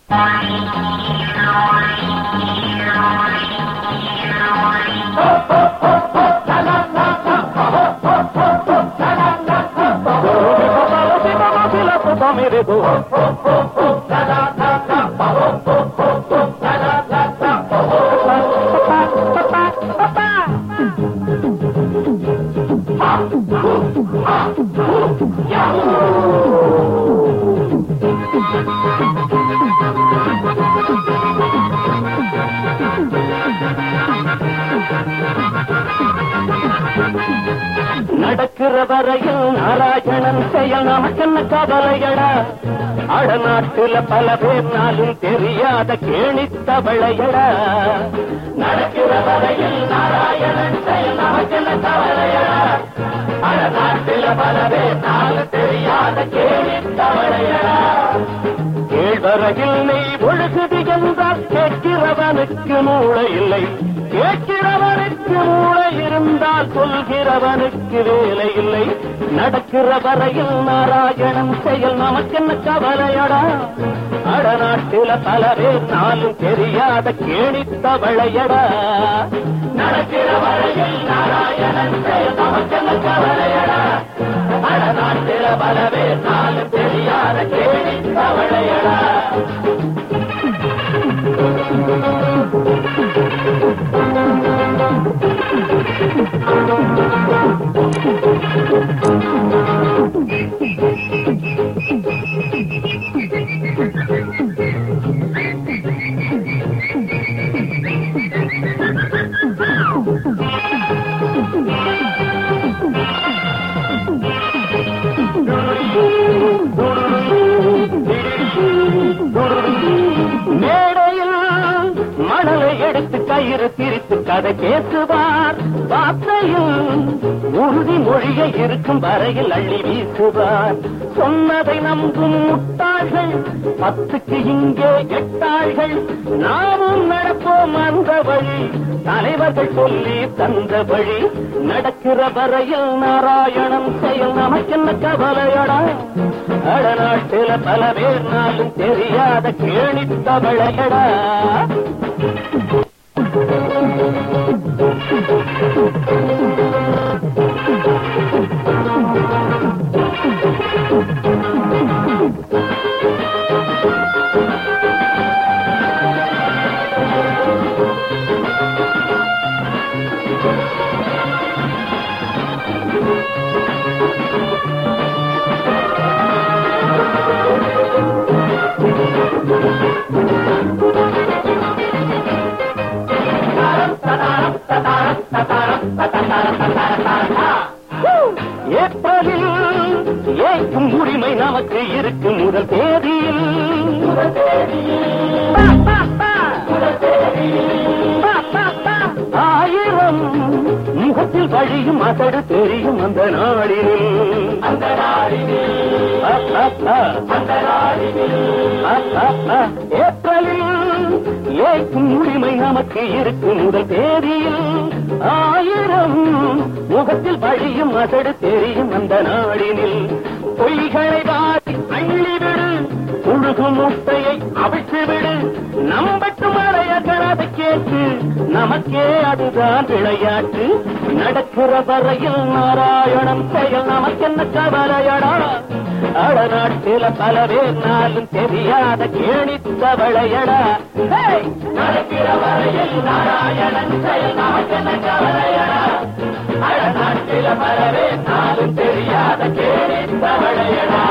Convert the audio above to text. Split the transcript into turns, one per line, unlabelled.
நடக்கிற வரையில் நாராயணன் செயல் நமக்கென்ன கவலையடா அடநாட்டுல பல பேர் நாளும் தெரியாத கேணித்தவளையடா நடக்கிற வரையில் நாராயணன் செயல் நமக்கென்ன கவலையடா அடநாட்டுல பல பேர் நாளும் தெரியாத கேணித்தவளையடா கேழ்வரகில் நெய் ஒழுகுது என்றால் கேட்கிறவனுக்கு மூளை இல்லை கேட்கிறவனுக்கு மூளை இருந்தால் சொல்கிறவனுக்கு வேலை இல்லை நடக்கிற வரையில் நாராயணன் செயல் நமக்கென்ன கவலையடா அடநாட்டில பல பேர் நாளும் தெரியாத கேணித்தவளையடா நடக்கிற வரையில் நாராயணன் செயல் நமக்கென்ன கவலையடா அடநாட்டில பல பேர் நாளும் தெரியாத கேணித்தவளையடா மேடையில் மணலை எடுத்து கயிறு திரித்து கதை பேசுவார் வார்த்தையில் உறுதி மொழியை இருக்கும் வரையில் அள்ளி வீசுவார் சொன்னதை நம்பும் முட்டாள்கள் பத்துக்கு இங்கே எட்டாள்கள் நாமும் நடப்போம் அந்த வழி தலைவர்கள் சொல்லி தந்த வழி நடக்கிற வரையில் நாராயணன் செயல் நமக்கென்ன கவலையடா அடநாட்டில பல பேர் நாளும் தெரியாத கேணித்தவளையடா ஏப்ரலில் ஏற்கும் உரிமை நமக்கு இருக்கு முதல் தேதியில் பா, பா, பா. பா, பா, பா. ஆயிரம் முகத்தில் வழியும் அசடு தெரியும் அந்த நாளில் அந்த நாளில் அந்த நாளில் ஏப்ரலில் ஏற்கும் உரிமை நமக்கு இருக்கு முதல் தேதியில் ஆயிரம் முகத்தில் வழியும் அசடு தெரியும் அந்த நாளினில் பொய்களை வாரி அள்ளிவிடு புழுகு முட்டையை அவிழ்த்து விடு நம்பட்டும் அடைய கனவை கேட்டு நமக்கே அதுதான் விளையாட்டு நடக்கிற வரையில் நாராயணம் செயல் நமக்கென்ன கவலையடா அடநாட்டில பல பேர் நாளும் தெரியாத கேணித்தவளையடா ஹேய்! நடக்கிற வரையில் நாராயணன் செயல் நமக்கென்ன கவலையடா அடநாட்டில பல பேர் நாளும் தெரியாத கேணித்தவளையடா